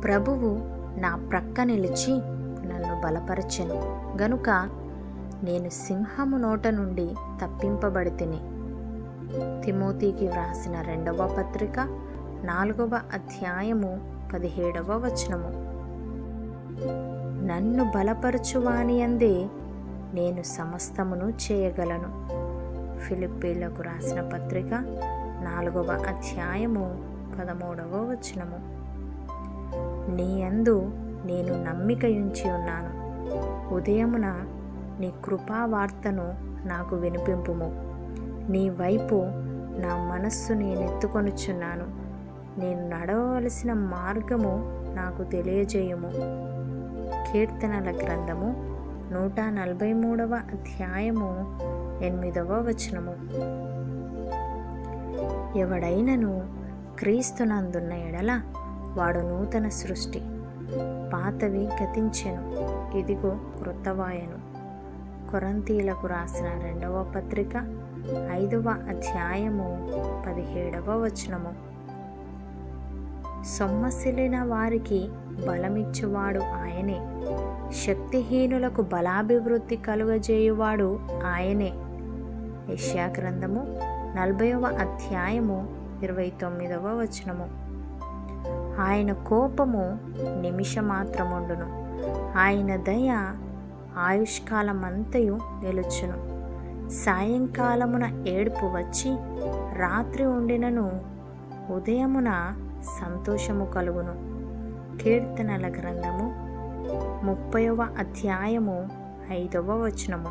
ప్రభువు నా ప్రక్క నిలిచి నన్ను బలపరచెను గనుక నేను సింహము నోట నుండి తప్పింపబడి తిని తిమోతికి వ్రాసిన రెండవ పత్రిక నాలుగవ అధ్యాయము పదిహేడవ వచనము నన్ను బలపరచువాని అందే నేను సమస్తమును చేయగలను ఫిలిప్పీలకు రాసిన పత్రిక నాలుగవ అధ్యాయము పదమూడవ వచనము నీ యందు నేను నమ్మిక ఉంచి ఉన్నాను ఉదయమున నీ కృపా వార్తను నాకు వినిపింపుము నీ వైపు నా మనస్సు నేనెత్తుకొనుచున్నాను నేను నడవవలసిన మార్గము నాకు తెలియజేయుము కీర్తనల గ్రంథము నూట నలభై మూడవ అధ్యాయము ఎనిమిదవ వచనము ఎవడైనను క్రీస్తునందున్న ఎడల వాడు నూతన సృష్టి పాతవి గతించెను ఇదిగో క్రొత్తవాయను కొరంతీలకు రాసిన రెండవ పత్రిక ఐదవ అధ్యాయము పదిహేడవ వచనము సొమ్మసిలిన వారికి బలమిచ్చువాడు ఆయనే శక్తిహీనులకు బలాభివృద్ధి కలుగజేయువాడు ఆయనే యెషయా గ్రంథము నలభైవ అధ్యాయము ఇరవై తొమ్మిదవ వచనము ఆయన కోపము నిమిషమాత్రముండును ఆయన దయ ఆయుష్కాలమంతయు నిలుచును సాయంకాలమున ఏడుపు వచ్చి రాత్రి ఉండినను ఉదయమున సంతోషము కలుగును కీర్తనల గ్రంథము ముప్పైవ అధ్యాయము ఐదవ వచనము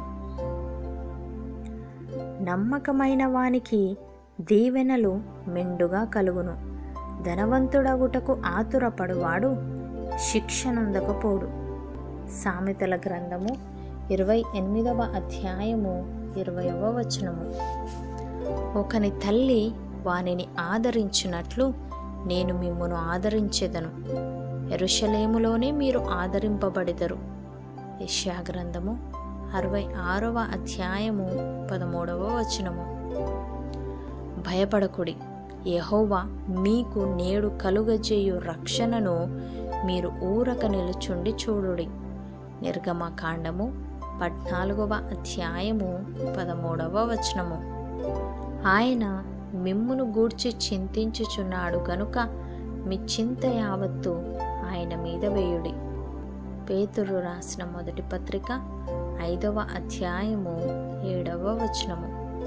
నమ్మకమైన వానికి దీవెనలు మెండుగా కలుగును ధనవంతుడగుటకు ఆతురపడువాడు శిక్షనందకపోడు సామెతల గ్రంథము ఇరవై ఎనిమిదవ అధ్యాయము ఇరవయవ వచనము ఒకని తల్లి వానిని ఆదరించినట్లు నేను మిమ్మును ఆదరించెదను ఎరుషలేములోనే మీరు ఆదరింపబడిదరు యెషయా గ్రంథము అరవై ఆరవ అధ్యాయము పదమూడవ వచనము భయపడకుడి యెహోవా మీకు నేడు కలుగజేయు రక్షణను మీరు ఊరక నిలుచుండి చూడుడి నిర్గమకాండము పద్నాలుగవ అధ్యాయము పదమూడవ వచనము ఆయన మిమ్మును గూర్చి చింతించుచున్నాడు గనుక మీ చింత యావత్తు ఆయన మీద వేయుడి పేతురు రాసిన మొదటి పత్రిక ఐదవ అధ్యాయము ఏడవ వచనము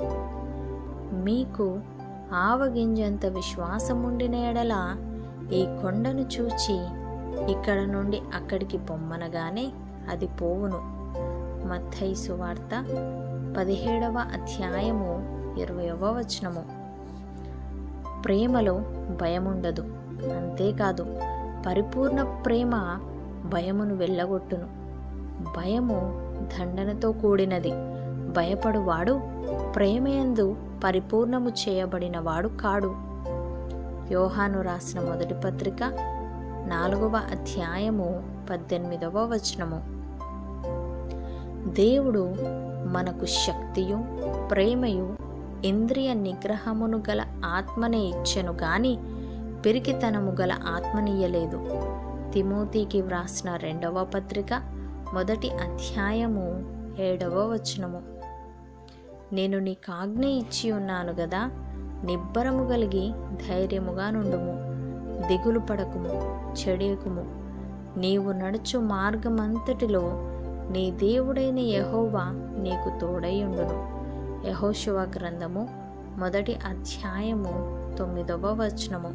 మీకు ఆవగింజంత విశ్వాసముండిన ఎడల ఈ కొండను చూచి ఇక్కడ నుండి అక్కడికి పొమ్మనగానే అది పోవును మత్తయి సువార్త పదిహేడవ అధ్యాయము ఇరవయవ వచనము ప్రేమలో భయముండదు అంతేకాదు పరిపూర్ణ ప్రేమ భయమును వెళ్ళగొట్టును భయము దండనతో కూడినది భయపడువాడు ప్రేమయందు పరిపూర్ణము చేయబడినవాడు కాడు యోహాను రాసిన మొదటి పత్రిక నాలుగవ అధ్యాయము పద్దెనిమిదవ వచనము దేవుడు మనకు శక్తియు ప్రేమయు ఇంద్రియ నిగ్రహమును గల ఆత్మనే ఇచ్చెను గాని పిరికితనము గల ఆత్మనియ్యలేదు తిమోతికి వ్రాసిన రెండవ పత్రిక మొదటి అధ్యాయము ఏడవ వచనము నేను నీకు ఆజ్ఞ ఇచ్చి ఉన్నాను గదా నిబ్బరము కలిగి ధైర్యముగా నుండుము దిగులు పడకుము చెడియకుము నీవు నడుచు మార్గమంతటిలో నీ దేవుడైన యహోవా నీకు తోడైయుండును యహోశివ గ్రంథము మొదటి అధ్యాయము తొమ్మిదవ వచనము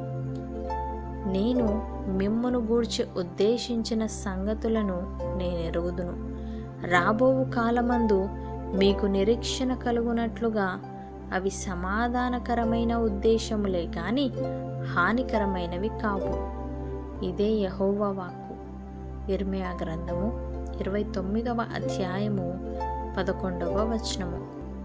నేను మిమ్మును గూర్చి ఉద్దేశించిన సంగతులను నేను ఎరుగుదును రాబోవు కాలమందు మీకు నిరీక్షణ కలుగునట్లుగా అవి సమాధానకరమైన ఉద్దేశములే గాని హానికరమైనవి కావు ఇదే యహోవా వాక్కు ఇర్మియా గ్రంథము ఇరవై తొమ్మిదవ అధ్యాయము పదకొండవ వచనము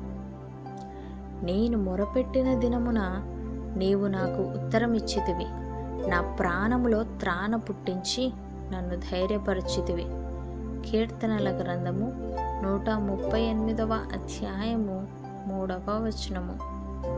నేను మొరపెట్టిన దినమున నీవు నాకు ఉత్తరమిచ్చితివి నా ప్రాణములో త్రాణ పుట్టించి నన్ను ధైర్యపరిచితివి కీర్తనల గ్రంథము నూట ముప్పై ఎనిమిదవ అధ్యాయము మూడవ వచనము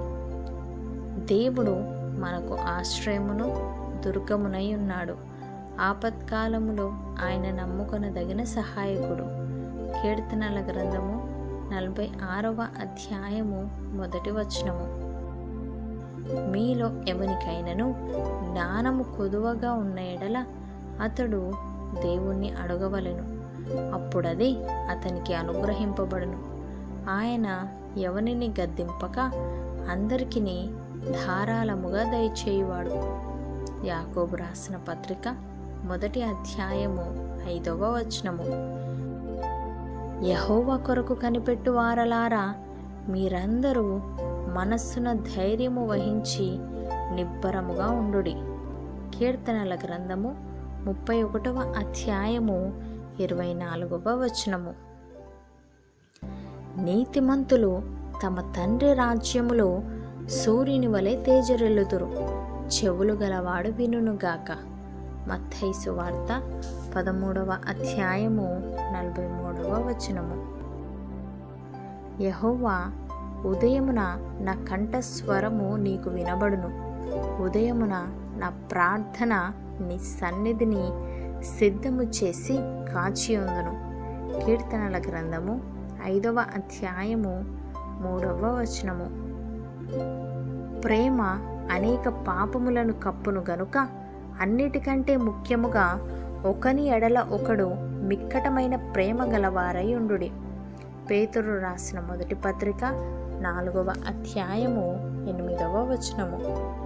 దేవుడు మనకు ఆశ్రయమును దుర్గమునై ఉన్నాడు ఆపత్కాలములో ఆయన నమ్ముకొనదగిన సహాయకుడు కీర్తనల గ్రంథము నలభై ఆరవ అధ్యాయము మొదటి వచనము మీలో ఎవనికైనను జ్ఞానము కొదువగా ఉన్న ఎడల అతడు దేవుణ్ణి అడగవలెను అప్పుడది అతనికి అనుగ్రహింపబడును ఆయన ఎవనిని గద్దింపక అందరికిని ధారాళముగా దయచేయువాడు యాకోబు రాసిన పత్రిక మొదటి అధ్యాయము ఐదవ వచనము యహోవా కొరకు కనిపెట్టు వారలారా మీరందరూ మనస్సున ధైర్యము వహించి నిబ్బరముగా ఉండుడి కీర్తనల గ్రంథము ముప్పై ఒకటవ అధ్యాయము ఇరవై నాలుగవ వచనము నీతిమంతులు తమ తండ్రి రాజ్యములో సూర్యుని వలె తేజరెల్లుదురు చెవులు గలవాడు వినుగాక మత్తైసు వార్త పదమూడవ అధ్యాయము నలభై మూడవ వచనము యహోవా ఉదయమున నా కంఠస్వరము నీకు వినబడును ఉదయమున నా ప్రార్థన నీ సన్నిధిని సిద్ధము చేసి కాచి ఉందును కీర్తనల గ్రంథము ఐదవ అధ్యాయము మూడవ వచనము ప్రేమ అనేక పాపములను కప్పును గనుక అన్నిటికంటే ముఖ్యముగా ఒకని ఎడల ఒకడు మిక్కటమైన ప్రేమ గలవారై ఉండుడి పేతురు రాసిన మొదటి పత్రిక నాలుగవ అధ్యాయము ఎనిమిదవ వచనము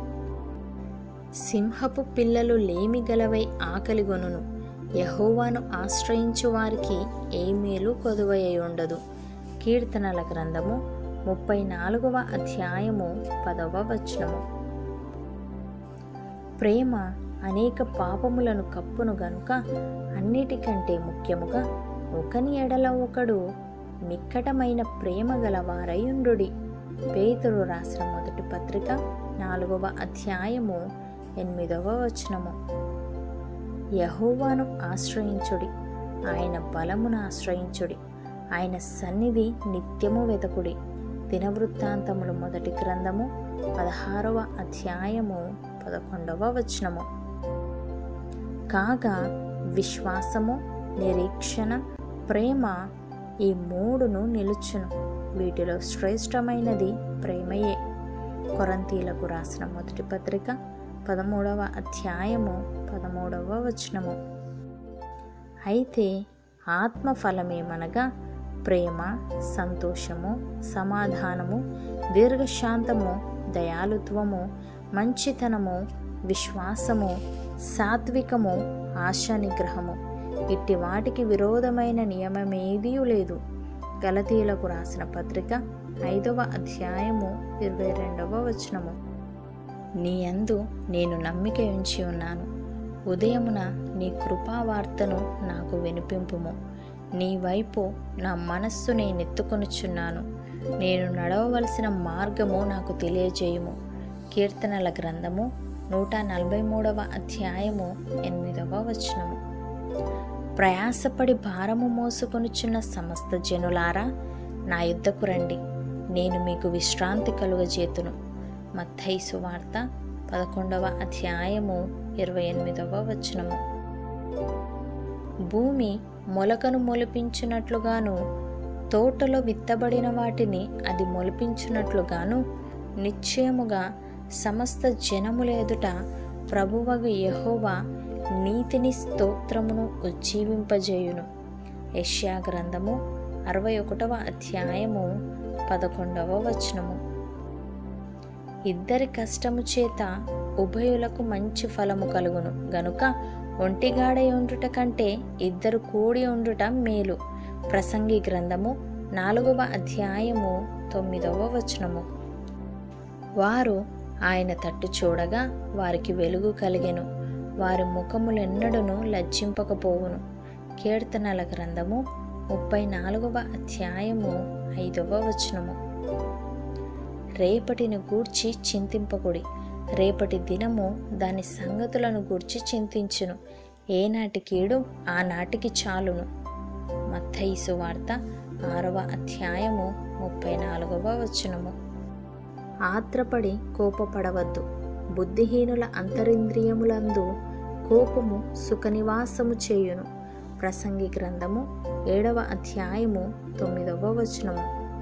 సింహపు పిల్లలు లేమి గలవై ఆకలిగొనును యహోవాను ఆశ్రయించు వారికి ఏ మేలు కొదువై ఉండదు కీర్తనల గ్రంథము ముప్పై నాలుగవ అధ్యాయము పదవ వచనము ప్రేమ అనేక పాపములను కప్పును గనుక అన్నిటికంటే ముఖ్యముగా ఒకని ఎడల ఒకడు నిక్కటమైన ప్రేమ గలవారై ఉండుడి పేతురు రాసిన మొదటి పత్రిక నాలుగవ అధ్యాయము ఎనిమిదవ వచనము యహోవాను ఆశ్రయించుడి ఆయన బలమును ఆశ్రయించుడి ఆయన సన్నిధి నిత్యము వెతకుడి దినవృత్తాంతములు మొదటి గ్రంథము పదహారవ అధ్యాయము పదకొండవ వచనము కాగా విశ్వాసము నిరీక్షణ ప్రేమ ఈ మూడును నిలుచును వీటిలో శ్రేష్టమైనది ప్రేమయే కొరంతీలకు రాసిన మొదటి పత్రిక పదమూడవ అధ్యాయము పదమూడవ వచనము అయితే ఆత్మ ఫలమేమనగా ప్రేమ సంతోషము సమాధానము దీర్ఘశాంతము దయాలుత్వము మంచితనము విశ్వాసము సాత్వికము ఆశా నిగ్రహము ఇట్టి వాటికి విరోధమైన నియమమేదీ లేదు గలతీలకు రాసిన పత్రిక ఐదవ అధ్యాయము ఇరవై రెండవ వచనము నీ అందు నేను నమ్మిక ఉంచి ఉన్నాను ఉదయమున నీ కృపావార్తను నాకు వినిపింపుము నీ వైపు నా మనస్సు నేనెత్తుకొనుచున్నాను నేను నడవవలసిన మార్గము నాకు తెలియజేయుము కీర్తనల గ్రంథము నూట నలభై మూడవ అధ్యాయము ఎనిమిదవ వచనము ప్రయాసపడి భారము మోసుకొనుచున్న సమస్త జనులారా నా యుద్ధకు రండి నేను మీకు విశ్రాంతి కలుగజేతును మత్తైసు వార్త పదకొండవ అధ్యాయము ఇరవై ఎనిమిదవ వచనము భూమి మొలకను మొలిపించినట్లుగాను తోటలో విత్తబడిన వాటిని అది మొలిపించినట్లుగాను నిశ్చయముగా సమస్త జనముల ఎదుట ప్రభువగు యహోవా నీతిని స్తోత్రమును ఉజ్జీవింపజేయును యష్యా గ్రంథము అరవై ఒకటవ అధ్యాయము పదకొండవ వచనము ఇద్దరి కష్టము చేత ఉభయులకు మంచి ఫలము కలుగును గనుక ఒంటిగాడ ఉండుట కంటే ఇద్దరు కూడి ఉండుట మేలు ప్రసంగి గ్రంథము నాలుగవ అధ్యాయము తొమ్మిదవ వచనము వారు ఆయన తట్టు చూడగా వారికి వెలుగు కలిగెను వారి ముఖములెన్నడను లజ్జింపకపోవును కీర్తనల గ్రంథము ముప్పై నాలుగవ అధ్యాయము ఐదవ వచనము రేపటిని గూర్చి చింతింపకుడి రేపటి దినము దాని సంగతులను గూర్చి చింతించును ఏనాటి కీడు ఆనాటికి చాలును మత్తయిసు వార్త ఆరవ అధ్యాయము ముప్పై నాలుగవ వచనము ఆత్రపడి కోపపడవద్దు బుద్ధిహీనుల అంతరింద్రియములందు కోపము సుఖనివాసము చేయును ప్రసంగి గ్రంథము ఏడవ అధ్యాయము తొమ్మిదవ వచనము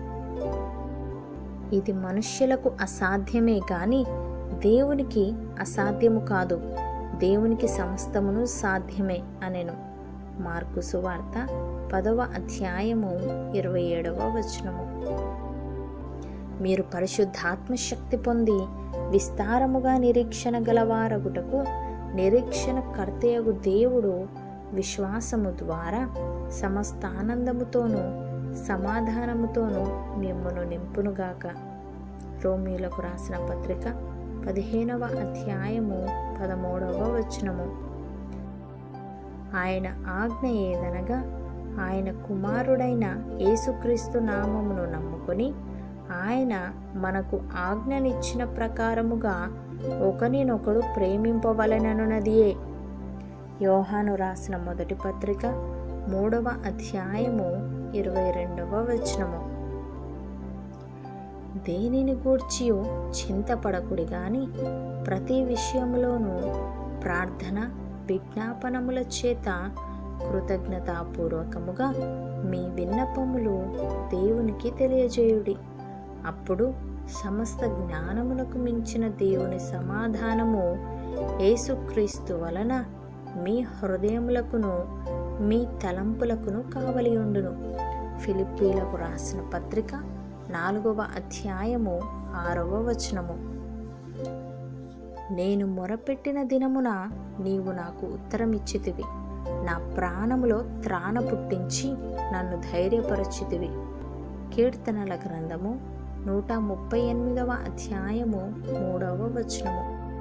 ఇది మనుష్యులకు అసాధ్యమే గాని దేవునికి అసాధ్యము కాదు దేవునికి సమస్తమును సాధ్యమే అనెను మార్కు సువార్త పదవ అధ్యాయము ఇరవై ఏడవ వచనము మీరు పరిశుద్ధాత్మ శక్తి పొంది విస్తారముగా నిరీక్షణ గలవారగుటకు నిరీక్షణ కర్తయగు దేవుడు విశ్వాసము ద్వారా సమస్త ఆనందముతోనూ సమాధానముతోనూ మిమ్మును నింపునుగాక రోమిలకు రాసిన పత్రిక పదిహేనవ అధ్యాయము పదమూడవ వచనము ఆయన ఆజ్ఞ ఏదనగా ఆయన కుమారుడైన యేసుక్రీస్తు నామమును నమ్ముకొని ఆయన మనకు ఆజ్ఞనిచ్చిన ప్రకారముగా ఒకరినొకడు ప్రేమింపవలననున్నదియే యోహాను రాసిన మొదటి పత్రిక మూడవ అధ్యాయము ఇరవై రెండవ వచనము దేనిని గూర్చియో చింతపడకుడి గాని ప్రతి విషయంలోనూ ప్రార్థన విజ్ఞాపనముల చేత కృతజ్ఞతాపూర్వకముగా మీ విన్నపములు దేవునికి తెలియజేయుడి అప్పుడు సమస్త జ్ఞానములకు మించిన దేవుని సమాధానము యేసుక్రీస్తు వలన మీ హృదయములకును మీ తలంపులకును కావలి ఉండును ఫిలిప్పీలకు రాసిన పత్రిక నాలుగవ అధ్యాయము ఆరవ వచనము నేను మొరపెట్టిన దినమున నీవు నాకు ఉత్తరమిచ్చితివి నా ప్రాణములో త్రాణ పుట్టించి నన్ను ధైర్యపరచితివి కీర్తనల గ్రంథము నూట ముప్పై ఎనిమిదవ అధ్యాయము మూడవ వచనము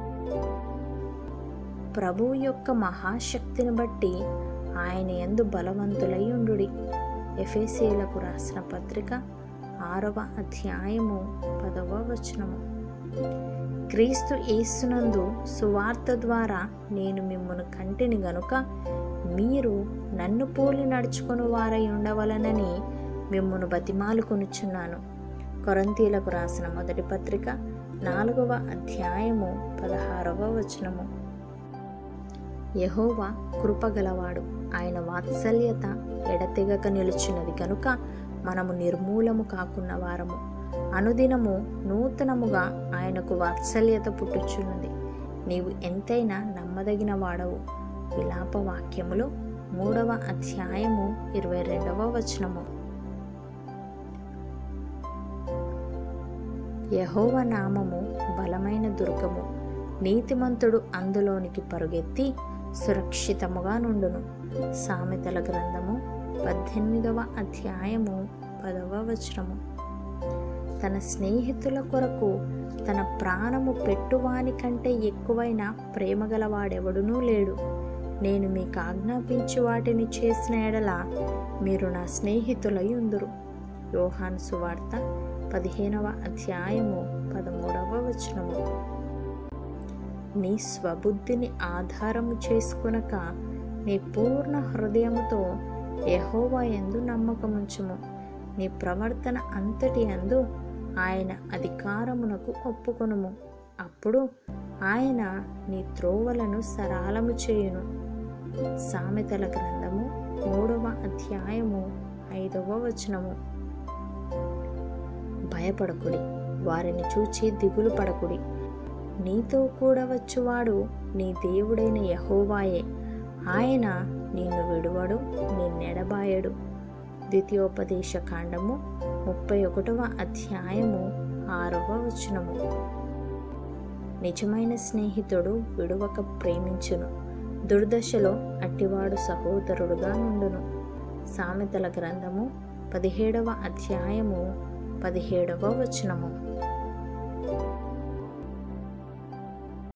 ప్రభువు యొక్క మహాశక్తిని బట్టి ఆయన ఎందు బలవంతులై ఉండుడి ఎఫేసీలకు రాసిన పత్రిక ఆరవ అధ్యాయము పదవ వచనము క్రీస్తు యేసునందు సువార్త ద్వారా నేను మిమ్మను కంటిని గనుక మీరు నన్ను పోలి నడుచుకుని వారై ఉండవలనని మిమ్మను బతిమాలుకొనుచున్నాను కొరంతీలకు రాసిన మొదటి పత్రిక నాలుగవ అధ్యాయము పదహారవ వచనము యహోవా కృపగలవాడు ఆయన వాత్సల్యత ఎడతెగక నిలుచున్నది కనుక మనము నిర్మూలము కాకున్న వారము అనుదినము నూతనముగా ఆయనకు వాత్సల్యత పుట్టుచున్నది నీవు ఎంతైనా నమ్మదగిన వాడవు విలాప వాక్యములు మూడవ అధ్యాయము ఇరవై రెండవ వచనము యహోవ నామము బలమైన దుర్గము నీతిమంతుడు అందులోనికి పరుగెత్తి సురక్షితముగా నుండును సామెతల గ్రంథము పద్దెనిమిదవ అధ్యాయము పదవ వచనము తన స్నేహితుల కొరకు తన ప్రాణము పెట్టువాని కంటే ఎక్కువైన ప్రేమగలవాడెవడునూ లేడు నేను మీకు ఆజ్ఞాపించి వాటిని చేసిన ఎడల మీరు నా స్నేహితులై ఉందురు యోహాను సువార్త పదిహేనవ అధ్యాయము పదమూడవ వచనము నీ స్వబుద్ధిని ఆధారము చేసుకొనక నీ పూర్ణ హృదయముతో యహోవా ఎందు నమ్మకముంచుము నీ ప్రవర్తన అంతటి అందు ఆయన అధికారమునకు ఒప్పుకొనుము అప్పుడు ఆయన నీ త్రోవలను సరాలము చేయును సామెతల గ్రంథము మూడవ అధ్యాయము ఐదవ వచనము భయపడకుడి వారిని చూచి దిగులు పడకుడి నీతో కూడా వచ్చువాడు నీ దేవుడైన యహోవాయే ఆయన నిన్ను విడువడు నిన్నెడబాయడు ద్వితీయోపదేశ కాండము ముప్పై ఒకటవ అధ్యాయము ఆరవ వచనము నిజమైన స్నేహితుడు విడువక ప్రేమించును దుర్దశలో అట్టివాడు సహోదరుడుగా నుండును సామెతల గ్రంథము పదిహేడవ అధ్యాయము పదిహేడవ వచనము